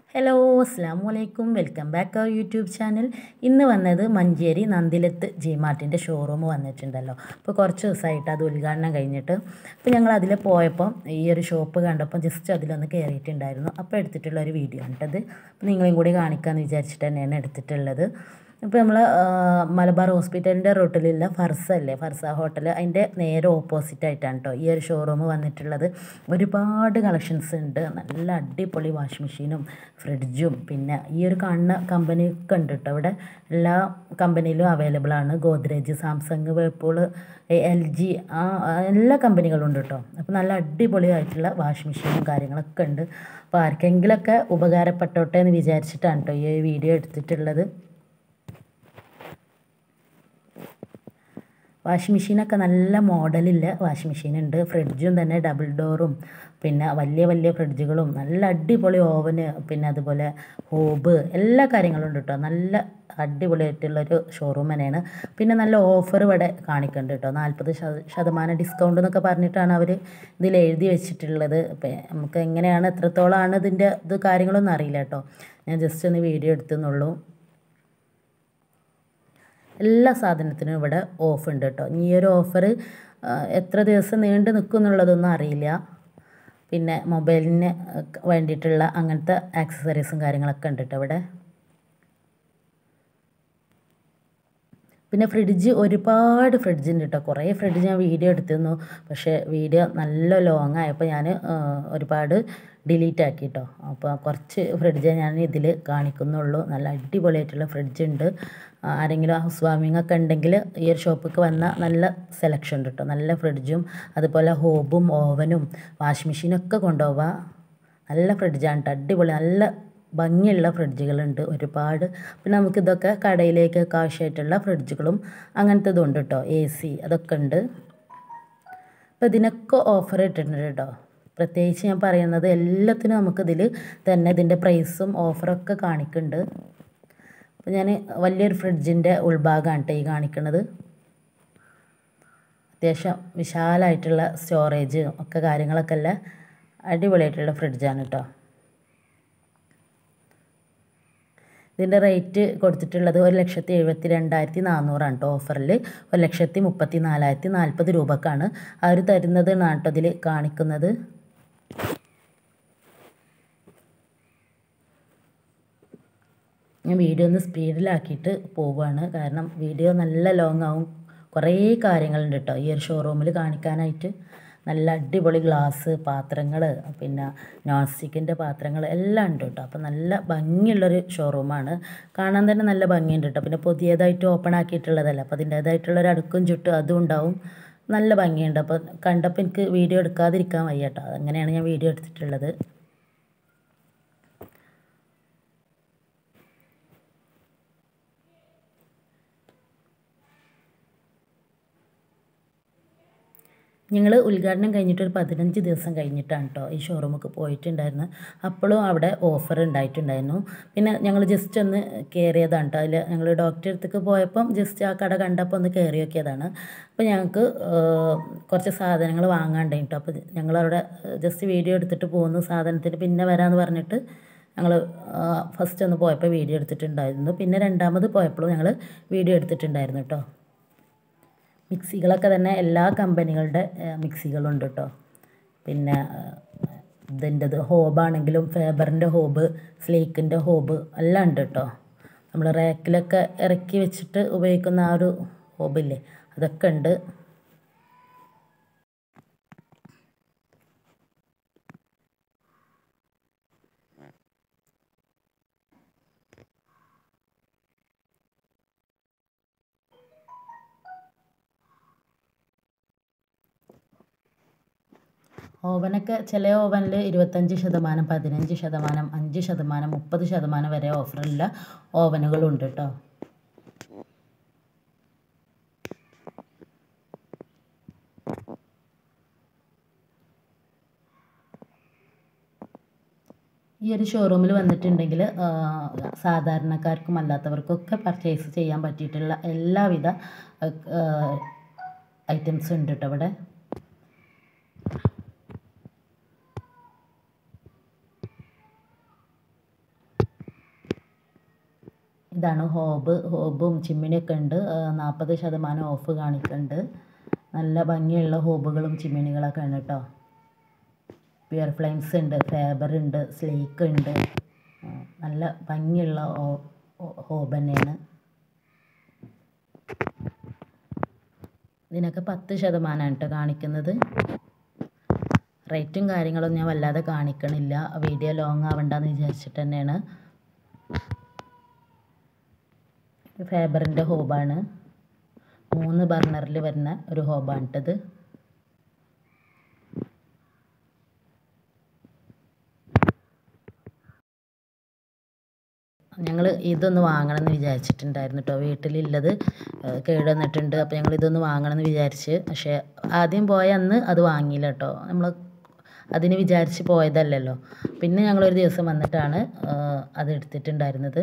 hello അസ്സാം വലൈക്കും welcome back our YouTube channel ഇന്ന് വന്നത് മഞ്ചേരി നന്ദിലത്ത് ജി മാർട്ടിൻ്റെ ഷോറൂം വന്നിട്ടുണ്ടല്ലോ അപ്പോൾ കുറച്ച് ദിവസമായിട്ട് അത് ഉദ്ഘാടനം കഴിഞ്ഞിട്ട് അപ്പോൾ ഞങ്ങൾ അതിൽ പോയപ്പോൾ ഈ ഒരു ഷോപ്പ് കണ്ടപ്പോൾ ജസ്റ്റ് അതിലൊന്ന് കയറിയിട്ടുണ്ടായിരുന്നു അപ്പോൾ എടുത്തിട്ടുള്ള ഒരു വീഡിയോ ആണ് കേട്ടത് അപ്പോൾ നിങ്ങളെയും കൂടി കാണിക്കാമെന്ന് വിചാരിച്ചിട്ട് തന്നെയാണ് എടുത്തിട്ടുള്ളത് ഇപ്പോൾ നമ്മൾ മലബാർ ഹോസ്പിറ്റലിൻ്റെ റൂട്ടിലുള്ള ഫർസ അല്ലേ ഫർസ ഹോട്ടൽ അതിൻ്റെ നേരെ ഓപ്പോസിറ്റ് ആയിട്ടാണ് കേട്ടോ ഈ ഒരു ഷോറൂം വന്നിട്ടുള്ളത് ഒരുപാട് കളക്ഷൻസ് ഉണ്ട് നല്ല അടിപൊളി വാഷിംഗ് മെഷീനും ഫ്രിഡ്ജും പിന്നെ ഈ ഒരു കാണുന്ന കമ്പനിയൊക്കെ ഉണ്ട് കേട്ടോ ഇവിടെ എല്ലാ കമ്പനിയിലും അവൈലബിൾ ആണ് Godrej Samsung Whirlpool L G ആ എല്ലാ കമ്പനികളും ഉണ്ട് കേട്ടോ അപ്പോൾ നല്ല അടിപൊളിയായിട്ടുള്ള വാഷിംഗ് മെഷീനും കാര്യങ്ങളൊക്കെ ഉണ്ട് അപ്പോൾ ആർക്കെങ്കിലുമൊക്കെ ഉപകാരപ്പെട്ടോട്ടെ എന്ന് വിചാരിച്ചിട്ടാണ് കേട്ടോ ഈ വീഡിയോ എടുത്തിട്ടുള്ളത് വാഷിംഗ് മെഷീനൊക്കെ നല്ല മോഡലില്ല വാഷിംഗ് മെഷീൻ ഉണ്ട് ഫ്രിഡ്ജും തന്നെ ഡബിൾ ഡോറും പിന്നെ വലിയ വലിയ ഫ്രിഡ്ജുകളും നല്ല അടിപൊളി ഓവന് പിന്നെ അതുപോലെ ഹോബ് എല്ലാ കാര്യങ്ങളും ഉണ്ട് കേട്ടോ നല്ല അടിപൊളിയായിട്ടുള്ളൊരു ഷോറൂം തന്നെയാണ് പിന്നെ നല്ല ഓഫർ ഇവിടെ കാണിക്കുന്നുണ്ട് കേട്ടോ നാൽപ്പത് ശതമാനം ഡിസ്കൗണ്ട് എന്നൊക്കെ പറഞ്ഞിട്ടാണ് അവർ ഇതിൽ എഴുതി വെച്ചിട്ടുള്ളത് ഇപ്പം നമുക്ക് എങ്ങനെയാണ് എത്രത്തോളമാണ് ഇതിൻ്റെ ഇത് കാര്യങ്ങളൊന്നും അറിയില്ല കേട്ടോ ഞാൻ ജസ്റ്റ് ഒന്ന് വീഡിയോ എടുത്തെന്നുള്ളൂ എല്ലാ സാധനത്തിനും ഇവിടെ ഓഫ് ഉണ്ട് കേട്ടോ ഈ ഒരു ഓഫർ എത്ര ദിവസം നീണ്ടു നിൽക്കും എന്നുള്ളതൊന്നും അറിയില്ല പിന്നെ മൊബൈലിന് വേണ്ടിയിട്ടുള്ള അങ്ങനത്തെ ആക്സസറീസും കാര്യങ്ങളൊക്കെ ഉണ്ട് കേട്ടോ ഇവിടെ പിന്നെ ഫ്രിഡ്ജ് ഒരുപാട് ഫ്രിഡ്ജ് ഉണ്ട് കേട്ടോ കുറേ ഫ്രിഡ്ജ് ഞാൻ വീഡിയോ എടുത്തിരുന്നു പക്ഷേ വീഡിയോ നല്ല ലോങ് ആയപ്പോൾ ഞാൻ ഒരുപാട് ഡിലീറ്റ് ആക്കി കേട്ടോ അപ്പോൾ കുറച്ച് ഫ്രിഡ്ജ് ഞാൻ ഇതിൽ കാണിക്കുന്നുള്ളൂ നല്ല അടിപൊളിയായിട്ടുള്ള ഫ്രിഡ്ജ് ഉണ്ട് ആരെങ്കിലും ഹൗസ് വാമിംഗ് ഒക്കെ ഉണ്ടെങ്കിൽ ഈ ഒരു ഷോപ്പിക്ക് വന്ന നല്ല സെലക്ഷൻ ഉണ്ട് കേട്ടോ നല്ല ഫ്രിഡ്ജും അതുപോലെ ഹോബും ഓവനും വാഷിംഗ് മെഷീനൊക്കെ കൊണ്ടുപോവാം നല്ല ഫ്രിഡ്ജാണ് കേട്ടോ അടിപൊളി നല്ല ഭംഗിയുള്ള ഫ്രിഡ്ജുകളുണ്ട് ഒരുപാട് പിന്നെ നമുക്കിതൊക്കെ കടയിലേക്കൊക്കെ ആവശ്യമായിട്ടുള്ള ഫ്രിഡ്ജുകളും അങ്ങനത്തതും ഉണ്ട് കേട്ടോ എ സി അതൊക്കെ ഉണ്ട് അപ്പോൾ ഇതിനൊക്കെ ഓഫർ ഇട്ടിട്ടുണ്ട് കേട്ടോ പ്രത്യേകിച്ച് ഞാൻ പറയുന്നത് എല്ലാത്തിനും നമുക്കിതിൽ തന്നെ ഇതിൻ്റെ പ്രൈസും ഓഫറൊക്കെ കാണിക്കുന്നുണ്ട് അപ്പോൾ ഞാൻ വലിയൊരു ഫ്രിഡ്ജിൻ്റെ ഉൾഭാഗമാണ് കേട്ടോ ഈ കാണിക്കുന്നത് അത്യാവശ്യം വിശാലമായിട്ടുള്ള സ്റ്റോറേജ് ഒക്കെ കാര്യങ്ങളൊക്കെ ഉള്ള അടിപൊളിയായിട്ടുള്ള ഫ്രിഡ്ജാണ് കേട്ടോ ഇതിൻ്റെ റേറ്റ് കൊടുത്തിട്ടുള്ളത് ഒരു ലക്ഷത്തി എഴുപത്തി രണ്ടായിരത്തി നാനൂറാണ് കേട്ടോ ഓഫറിൽ ഒരു ലക്ഷത്തി മുപ്പത്തി നാലായിരത്തി നാൽപ്പത് രൂപക്കാണ് അവർ തരുന്നത് കേട്ടോ ഇതിൽ കാണിക്കുന്നത് ഞാൻ വീഡിയോ ഒന്ന് സ്പീഡിലാക്കിയിട്ട് പോവുകയാണ് കാരണം വീഡിയോ നല്ല ലോങ് ആവും കുറേ കാര്യങ്ങളുണ്ട് കേട്ടോ ഈ ഒരു ഷോറൂമിൽ കാണിക്കാനായിട്ട് നല്ല അടിപൊളി ഗ്ലാസ് പാത്രങ്ങൾ പിന്നെ നോൺ സ്റ്റിക്കിൻ്റെ പാത്രങ്ങൾ എല്ലാം ഉണ്ട് കേട്ടോ അപ്പോൾ നല്ല ഭംഗിയുള്ളൊരു ഷോറൂമാണ് കാണാൻ തന്നെ നല്ല ഭംഗിയുണ്ട് കേട്ടോ പിന്നെ പുതിയതായിട്ട് ഓപ്പൺ ആക്കിയിട്ടുള്ളതല്ല അപ്പോൾ അതിൻ്റേതായിട്ടുള്ളൊരു അടുക്കും ചുറ്റും അതും ഉണ്ടാവും നല്ല ഭംഗിയുണ്ട് അപ്പോൾ കണ്ടപ്പോൾ എനിക്ക് വീഡിയോ എടുക്കാതിരിക്കാൻ വയ്യ കേട്ടോ അങ്ങനെയാണ് ഞാൻ വീഡിയോ എടുത്തിട്ടുള്ളത് ഞങ്ങൾ ഉദ്ഘാടനം കഴിഞ്ഞിട്ട് ഒരു പതിനഞ്ച് ദിവസം കഴിഞ്ഞിട്ടാണ് കേട്ടോ ഈ ഷോറൂമൊക്കെ പോയിട്ടുണ്ടായിരുന്നത് അപ്പോഴും അവിടെ ഓഫർ ഉണ്ടായിട്ടുണ്ടായിരുന്നു പിന്നെ ഞങ്ങൾ ജസ്റ്റ് ഒന്ന് കയറിയതാണ് കേട്ടോ അതിൽ ഞങ്ങൾ ഡോക്ടറെ അടുത്തേക്ക് പോയപ്പം ജസ്റ്റ് ആ കട കണ്ടപ്പോൾ ഒന്ന് കയറി നോക്കിയതാണ് അപ്പോൾ ഞങ്ങൾക്ക് കുറച്ച് സാധനങ്ങൾ വാങ്ങാണ്ടായി കേട്ടോ അപ്പോൾ ഞങ്ങളവിടെ ജസ്റ്റ് വീഡിയോ എടുത്തിട്ട് പോകുന്നു സാധനത്തിന് പിന്നെ വരാമെന്ന് പറഞ്ഞിട്ട് ഞങ്ങൾ ഫസ്റ്റ് ഒന്ന് പോയപ്പോൾ വീഡിയോ എടുത്തിട്ടുണ്ടായിരുന്നു പിന്നെ രണ്ടാമത് പോയപ്പോഴും ഞങ്ങൾ വീഡിയോ എടുത്തിട്ടുണ്ടായിരുന്നു കേട്ടോ മിക്സികളൊക്കെ തന്നെ എല്ലാ കമ്പനികളുടെ മിക്സികളുണ്ട് കേട്ടോ പിന്നെ ഇതിൻ്റെത് ഹോബാണെങ്കിലും ഫേബറിൻ്റെ ഹോബ് സ്ലേക്കിൻ്റെ ഹോബ് എല്ലാം ഉണ്ട് കേട്ടോ നമ്മൾ റാക്കിലൊക്കെ ഇറക്കി വെച്ചിട്ട് ഉപയോഗിക്കുന്ന ആ ഒരു ഹോബില്ലേ അതൊക്കെ ഉണ്ട് ഓവനൊക്കെ ചില ഓവനിൽ ഇരുപത്തഞ്ച് ശതമാനം പതിനഞ്ച് ശതമാനം അഞ്ച് ശതമാനം മുപ്പത് ശതമാനം വരെ ഓഫറുള്ള ഓവനുകളുണ്ട് കേട്ടോ ഈ ഒരു ഷോറൂമിൽ വന്നിട്ടുണ്ടെങ്കിൽ സാധാരണക്കാർക്കും അല്ലാത്തവർക്കൊക്കെ പർച്ചേസ് ചെയ്യാൻ പറ്റിയിട്ടുള്ള എല്ലാവിധ ഐറ്റംസും ഉണ്ട് കേട്ടോ ഇവിടെ ഇതാണ് ഹോബ് ഹോബും ചിമ്മിനിയൊക്കെ ഉണ്ട് നാൽപ്പത് ശതമാനം ഓഫ് കാണിക്കുന്നുണ്ട് നല്ല ഭംഗിയുള്ള ഹോബുകളും ചിമ്മിനികളൊക്കെ ഉണ്ട് കേട്ടോ പിയർ ഫ്ലെയിംസ് ഉണ്ട് ഫേബർ ഉണ്ട് സ്ലീക്ക് ഉണ്ട് ആ, നല്ല ഭംഗിയുള്ള ഹോബ് തന്നെയാണ് ഇതിനൊക്കെ പത്ത് ശതമാനമാണ് കേട്ടോ കാണിക്കുന്നത് റേറ്റും കാര്യങ്ങളും ഞാൻ വല്ലാതെ കാണിക്കണില്ല വീഡിയോ ലോങ് ആവണ്ടെന്ന് വിചാരിച്ചിട്ട് തന്നെയാണ് ഫേബറിൻ്റെ ഹോബാണ് മൂന്ന് ബർണറിൽ വരുന്ന ഒരു ഹോബാണിട്ടത് ഞങ്ങൾ ഇതൊന്ന് വാങ്ങണം എന്ന് വിചാരിച്ചിട്ടുണ്ടായിരുന്നു കേട്ടോ വീട്ടിലുള്ളത് ഏഹ് കേട് വന്നിട്ടുണ്ട് അപ്പോൾ ഞങ്ങൾ ഇതൊന്ന് വാങ്ങണം എന്ന് വിചാരിച്ച് പക്ഷേ ആദ്യം പോയ അന്ന് അത് വാങ്ങിയില്ല കേട്ടോ നമ്മൾ അതിന് വിചാരിച്ച് പോയതല്ലല്ലോ പിന്നെ ഞങ്ങളൊരു ദിവസം വന്നിട്ടാണ് ഏഹ് അത് എടുത്തിട്ടുണ്ടായിരുന്നത്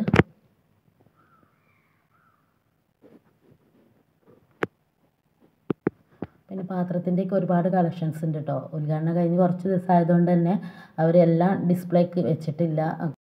പിന്നെ പാത്രത്തിൻ്റെയൊക്കെ ഒരുപാട് കളക്ഷൻസ് ഉണ്ട് കേട്ടോ ഉദ്ഘാടനം കഴിഞ്ഞ് കുറച്ച് ദിവസം ആയതുകൊണ്ട് തന്നെ അവരെല്ലാം ഡിസ്പ്ലേക്ക് വെച്ചിട്ടില്ല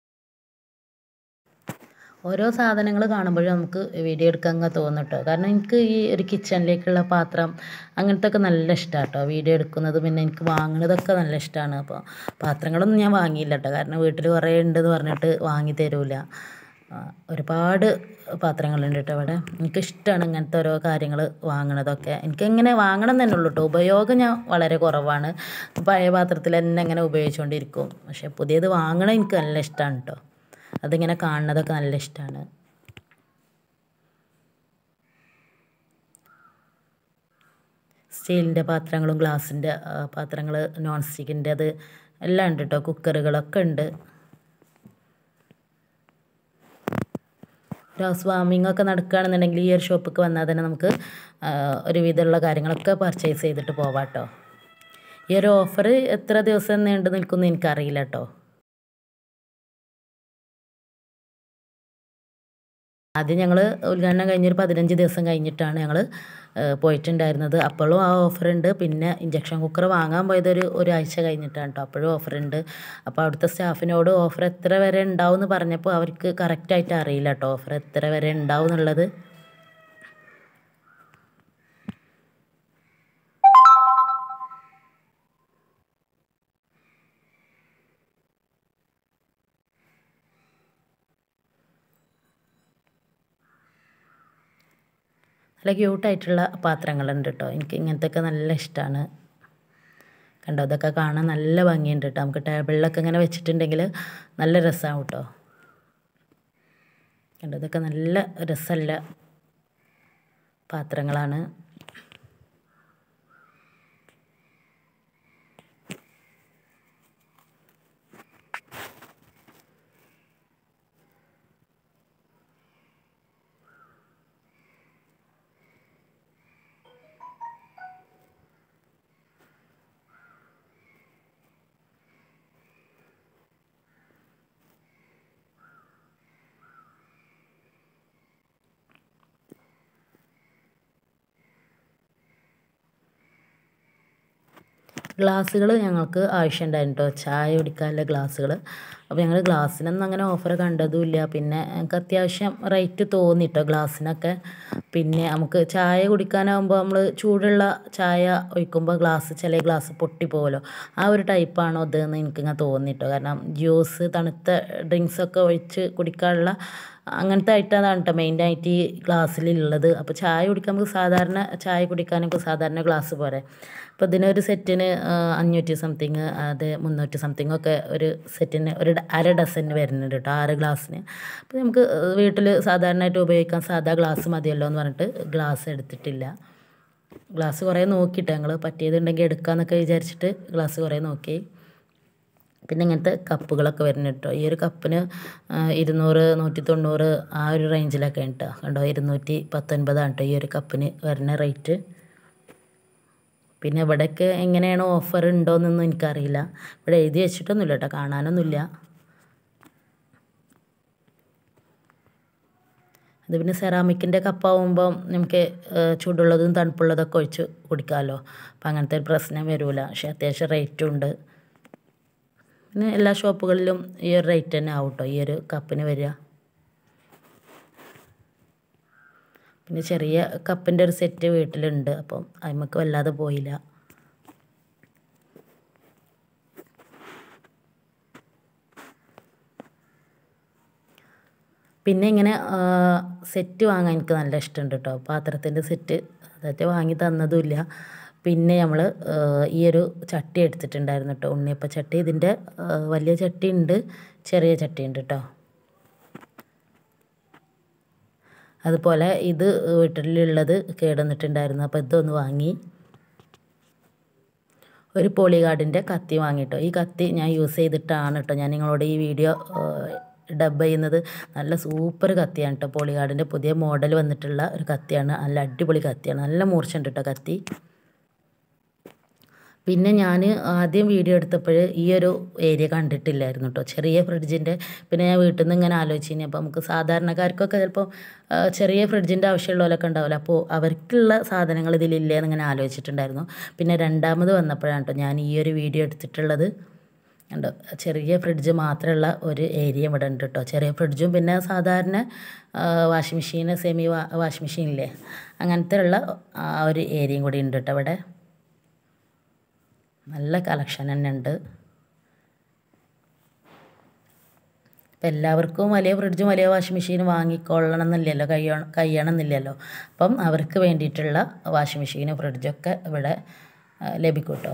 ഓരോ സാധനങ്ങൾ കാണുമ്പോഴും നമുക്ക് വീഡിയോ എടുക്കാൻ അങ്ങ് തോന്നും കേട്ടോ കാരണം എനിക്ക് ഈ ഒരു കിച്ചണിലേക്കുള്ള പാത്രം അങ്ങനത്തെ ഒക്കെ നല്ല ഇഷ്ടമാണ് കേട്ടോ വീഡിയോ എടുക്കുന്നത് പിന്നെ എനിക്ക് വാങ്ങുന്നതൊക്കെ നല്ല ഇഷ്ടമാണ് അപ്പോൾ പാത്രങ്ങളൊന്നും ഞാൻ വാങ്ങിയില്ല കേട്ടോ കാരണം വീട്ടിൽ കുറേ ഉണ്ടെന്ന് പറഞ്ഞിട്ട് വാങ്ങി തരൂല ആ, ഒരുപാട് പാത്രങ്ങളുണ്ട് കേട്ടോ ഇവിടെ എനിക്കിഷ്ടമാണ് ഇങ്ങനത്തെ ഓരോ കാര്യങ്ങൾ വാങ്ങണതൊക്കെ എനിക്കെങ്ങനെ വാങ്ങണം തന്നെ ഉള്ളൂ കേട്ടോ ഉപയോഗം ഞാൻ വളരെ കുറവാണ് പഴയ പാത്രത്തിൽ തന്നെ ഇങ്ങനെ ഉപയോഗിച്ചുകൊണ്ടിരിക്കും പക്ഷേ പുതിയത് വാങ്ങണം എനിക്ക് നല്ല ഇഷ്ടമാണ് കേട്ടോ അതിങ്ങനെ കാണുന്നതൊക്കെ നല്ല ഇഷ്ടമാണ് സ്റ്റീലിൻ്റെ പാത്രങ്ങളും ഗ്ലാസിൻ്റെ പാത്രങ്ങൾ നോൺ സ്റ്റിക്കിൻ്റെ അത് എല്ലാം ഉണ്ട് കേട്ടോ കുക്കറുകളൊക്കെ ഉണ്ട് ഒരു ഹൗസ് വാമിംഗ് ഒക്കെ നടക്കുകയാണെന്നുണ്ടെങ്കിൽ ഈ ഒരു ഷോപ്പിക്ക് വന്നാൽ തന്നെ നമുക്ക് ആ, ഒരുവിധമുള്ള കാര്യങ്ങളൊക്കെ പർച്ചേസ് ചെയ്തിട്ട് പോവാം കേട്ടോ ഈ ഒരു ഓഫർ എത്ര ദിവസം നീണ്ടു നിൽക്കുമെന്ന് എനിക്കറിയില്ല കേട്ടോ ആദ്യം ഞങ്ങൾ ഉദ്ഘാടനം കഴിഞ്ഞൊരു പതിനഞ്ച് ദിവസം കഴിഞ്ഞിട്ടാണ് ഞങ്ങൾ പോയിട്ടുണ്ടായിരുന്നത് അപ്പോഴും ആ ഓഫർ ഉണ്ട് പിന്നെ ഇഞ്ചക്ഷൻ കുക്കർ വാങ്ങാൻ പോയത് ഒരു ഒരാഴ്ച കഴിഞ്ഞിട്ടാണ് കേട്ടോ അപ്പോഴും ഓഫർ ഉണ്ട് അപ്പോൾ അവിടുത്തെ സ്റ്റാഫിനോട് ഓഫർ എത്ര വരെ ഉണ്ടാവും എന്ന് പറഞ്ഞപ്പോൾ അവർക്ക് കറക്റ്റായിട്ട് അറിയില്ല കേട്ടോ ഓഫർ എത്ര വരെ ഉണ്ടാവും എന്നുള്ളത് നല്ല ക്യൂട്ടായിട്ടുള്ള പാത്രങ്ങളുണ്ട് കേട്ടോ എനിക്ക് ഇങ്ങനത്തെയൊക്കെ നല്ല ഇഷ്ടമാണ് കണ്ടോ ഇതൊക്കെ കാണാൻ നല്ല ഭംഗിയുണ്ട് കേട്ടോ നമുക്ക് ടേബിളിലൊക്കെ ഇങ്ങനെ വെച്ചിട്ടുണ്ടെങ്കിൽ നല്ല രസമാവും കേട്ടോ കണ്ടോ ഇതൊക്കെ നല്ല രസമുള്ള പാത്രങ്ങളാണ് ഗ്ലാസ്സുകൾ ഞങ്ങൾക്ക് ആവശ്യമുണ്ടായിരുന്നു കേട്ടോ ചായ കുടിക്കാനുള്ള ഗ്ലാസ്സുകൾ അപ്പോൾ ഞങ്ങൾ ഗ്ലാസ്സിനൊന്നും അങ്ങനെ ഓഫർ കണ്ടതുമില്ല പിന്നെ ഞങ്ങൾക്ക് അത്യാവശ്യം റേറ്റ് തോന്നി കേട്ടോ ഗ്ലാസ്സിനൊക്കെ പിന്നെ നമുക്ക് ചായ കുടിക്കാനാകുമ്പോൾ നമ്മൾ ചൂടുള്ള ചായ ഒഴിക്കുമ്പോൾ ഗ്ലാസ് ചില ഗ്ലാസ് പൊട്ടിപ്പോകുമല്ലോ ആ ഒരു ടൈപ്പാണോ ഇതെന്ന് എനിക്കിങ്ങനെ തോന്നി കേട്ടോ കാരണം ജ്യൂസ് തണുത്ത ഡ്രിങ്ക്സൊക്കെ ഒഴിച്ച് കുടിക്കാനുള്ള അങ്ങനത്തെ ഐറ്റമാണ് കേട്ടോ മെയിനായിട്ട് ഈ ഗ്ലാസ്സിലുള്ളത് അപ്പോൾ ചായ കുടിക്കാൻ നമുക്ക് സാധാരണ ചായ കുടിക്കാൻ നമുക്ക് സാധാരണ ഗ്ലാസ് പോരെ അപ്പോൾ ഇതിനൊരു സെറ്റിന് അഞ്ഞൂറ്റി സംതിങ് അത് മുന്നൂറ്റി സംതിങ് ഒക്കെ ഒരു സെറ്റിന് ഒരു ഡ- അര ഡസന് വരുന്നുണ്ട് കേട്ടോ ആറ് ഗ്ലാസ്സിന് അപ്പോൾ നമുക്ക് വീട്ടിൽ സാധാരണയായിട്ട് ഉപയോഗിക്കാൻ സാധാ ഗ്ലാസ് മതിയല്ലോ എന്ന് പറഞ്ഞിട്ട് ഗ്ലാസ് എടുത്തിട്ടില്ല ഗ്ലാസ് കുറേ നോക്കിയിട്ട് ഞങ്ങൾ പറ്റിയതുണ്ടെങ്കിൽ എടുക്കാമെന്നൊക്കെ വിചാരിച്ചിട്ട് ഗ്ലാസ് കുറേ നോക്കി പിന്നെ ഇങ്ങനത്തെ കപ്പുകളൊക്കെ വരുന്നുണ്ട് കേട്ടോ ഈ ഒരു കപ്പിന് ആ, ഇരുന്നൂറ് നൂറ്റി തൊണ്ണൂറ് ആ ഒരു റേഞ്ചിലൊക്കെ ഉണ്ട് കേട്ടോ കണ്ടോ ഇരുന്നൂറ്റി പത്തൊൻപതാണ് കേട്ടോ ഈ ഒരു കപ്പിന് വരുന്ന റേറ്റ് പിന്നെ ഇവിടെയൊക്കെ എങ്ങനെയാണ് ഓഫർ ഉണ്ടോയെന്നൊന്നും എനിക്കറിയില്ല ഇവിടെ എഴുതി വെച്ചിട്ടൊന്നുമില്ല കേട്ടോ കാണാനൊന്നുമില്ല അത് പിന്നെ സെറാമിക്കിൻ്റെ കപ്പാവുമ്പം നമുക്ക് ഏഹ്, ചൂടുള്ളതും തണുപ്പുള്ളതൊക്കെ ഒഴിച്ച് കുടിക്കാമല്ലോ അപ്പം അങ്ങനത്തെ ഒരു പ്രശ്നം വരില്ല പക്ഷേ അത്യാവശ്യം റേറ്റും ഉണ്ട് പിന്നെ എല്ലാ ഷോപ്പുകളിലും ഈ ഒരു റേറ്റ് തന്നെ ആവും കേട്ടോ ഈ ഒരു കപ്പിന് വരിക പിന്നെ ചെറിയ കപ്പിൻ്റെ ഒരു സെറ്റ് വീട്ടിലുണ്ട് അപ്പം അതിമക്ക് വല്ലാതെ പോയില്ല പിന്നെ ഇങ്ങനെ സെറ്റ് വാങ്ങാൻ എനിക്ക് നല്ല ഇഷ്ടമുണ്ട് കേട്ടോ പാത്രത്തിൻ്റെ സെറ്റ് അതൊക്കെ വാങ്ങി തന്നതുമില്ല പിന്നെ നമ്മൾ ഈ ഒരു ചട്ടി എടുത്തിട്ടുണ്ടായിരുന്നു കേട്ടോ ഉണ്ണിയപ്പ ചട്ടി ഇതിൻ്റെ വലിയ ചട്ടി ഉണ്ട് ചെറിയ ചട്ടി ഉണ്ട് കേട്ടോ അതുപോലെ ഇത് വീട്ടിലുള്ളത് കേടുവന്നിട്ടുണ്ടായിരുന്നു അപ്പോൾ ഇതൊന്ന് വാങ്ങി ഒരു പോളിഗാർഡിൻ്റെ കത്തി വാങ്ങിട്ടോ ഈ കത്തി ഞാൻ യൂസ് ചെയ്തിട്ടാണ് കേട്ടോ ഞാൻ നിങ്ങളോട് ഈ വീഡിയോ ഡബ് ചെയ്യുന്നത് നല്ല സൂപ്പർ കത്തിയാണ് കേട്ടോ പോളിഗാർഡിൻ്റെ പുതിയ മോഡൽ വന്നിട്ടുള്ള ഒരു കത്തിയാണ് നല്ല അടിപൊളി കത്തിയാണ് നല്ല മൂർച്ചയുണ്ട് കേട്ടോ കത്തി പിന്നെ ഞാൻ ആദ്യം വീഡിയോ എടുത്തപ്പോൾ ഈ ഒരു ഏരിയ കണ്ടിട്ടില്ലായിരുന്നു കേട്ടോ ചെറിയ ഫ്രിഡ്ജിൻ്റെ പിന്നെ ഞാൻ വീട്ടിൽ നിന്ന് ഇങ്ങനെ ആലോചിച്ചിനി അപ്പോൾ നമുക്ക് സാധാരണക്കാർക്കൊക്കെ ചിലപ്പോൾ ചെറിയ ഫ്രിഡ്ജിൻ്റെ ആവശ്യമുള്ളവരൊക്കെ ഉണ്ടാവില്ല അപ്പോൾ അവർക്കുള്ള സാധനങ്ങൾ ഇതിലില്ലേ എന്നിങ്ങനെ ആലോചിച്ചിട്ടുണ്ടായിരുന്നു പിന്നെ രണ്ടാമത് വന്നപ്പോഴാണ് കേട്ടോ ഞാൻ ഈ ഒരു വീഡിയോ എടുത്തിട്ടുള്ളത് ഉണ്ട് ചെറിയ ഫ്രിഡ്ജ് മാത്രമുള്ള ഒരു ഏരിയ ഇവിടെ ഉണ്ട് കേട്ടോ ചെറിയ ഫ്രിഡ്ജും പിന്നെ സാധാരണ വാഷിംഗ് മെഷീൻ സെമി വാഷിംഗ് മെഷീനില്ലേ അങ്ങനത്തെ ഉള്ള ആ ഒരു ഏരിയയും കൂടി ഉണ്ട് കേട്ടോ ഇവിടെ നല്ല കളക്ഷൻ തന്നെ ഉണ്ട് ഇപ്പം എല്ലാവർക്കും വലിയ ഫ്രിഡ്ജും വലിയ വാഷിംഗ് മെഷീനും വാങ്ങിക്കൊള്ളണം എന്നില്ലല്ലോ കഴിയണം കഴിയണം എന്നില്ലല്ലോ അപ്പം അവർക്ക് വേണ്ടിയിട്ടുള്ള വാഷിംഗ് മെഷീനും ഫ്രിഡ്ജൊക്കെ ഇവിടെ ലഭിക്കും കേട്ടോ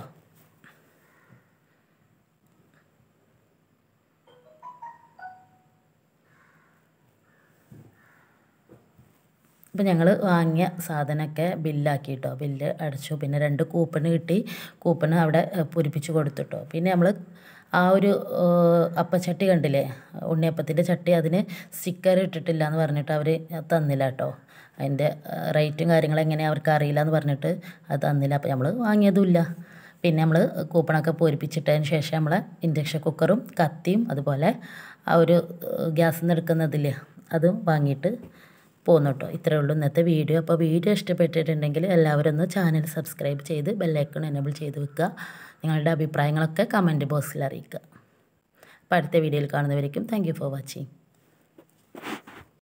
അപ്പം ഞങ്ങൾ വാങ്ങിയ സാധനമൊക്കെ ബില്ലാക്കി കേട്ടോ ബില്ല് അടച്ചു പിന്നെ രണ്ട് കൂപ്പൺ കിട്ടി കൂപ്പൺ അവിടെ പൂരിപ്പിച്ച് കൊടുത്തിട്ടോ പിന്നെ നമ്മൾ ആ ഒരു അപ്പച്ചട്ടി കണ്ടില്ലേ ഉണ്ണിയപ്പത്തിൻ്റെ ചട്ടി അതിന് സ്റ്റിക്കർ ഇട്ടിട്ടില്ല എന്ന് പറഞ്ഞിട്ട് അവർ തന്നില്ല കേട്ടോ അതിൻ്റെ റേറ്റും കാര്യങ്ങളും എങ്ങനെയാണ് അവർക്ക് അറിയില്ല എന്ന് പറഞ്ഞിട്ട് അത് തന്നില്ല അപ്പോൾ നമ്മൾ വാങ്ങിയതുമില്ല പിന്നെ നമ്മൾ കൂപ്പണൊക്കെ പൂരിപ്പിച്ചിട്ടതിന് ശേഷം നമ്മൾ ഇൻഡക്ഷൻ കുക്കറും കത്തിയും അതുപോലെ ആ ഒരു ഗ്യാസിൽ നിന്ന് എടുക്കുന്നതില്ലേ അതും വാങ്ങിയിട്ട് പോന്നു കേട്ടോ ഇത്രയേ ഉള്ളൂ ഇന്നത്തെ വീഡിയോ അപ്പോൾ വീഡിയോ ഇഷ്ടപ്പെട്ടിട്ടുണ്ടെങ്കിൽ എല്ലാവരും ഒന്ന് ചാനൽ സബ്സ്ക്രൈബ് ചെയ്ത് ബെല്ലൈക്കൺ എനേബിൾ ചെയ്ത് വെക്കുക നിങ്ങളുടെ അഭിപ്രായങ്ങളൊക്കെ കമൻറ്റ് ബോക്സിൽ അറിയിക്കുക അപ്പോൾ അടുത്ത വീഡിയോയിൽ കാണുന്നവരേക്കും താങ്ക് ഫോർ വാച്ചിങ്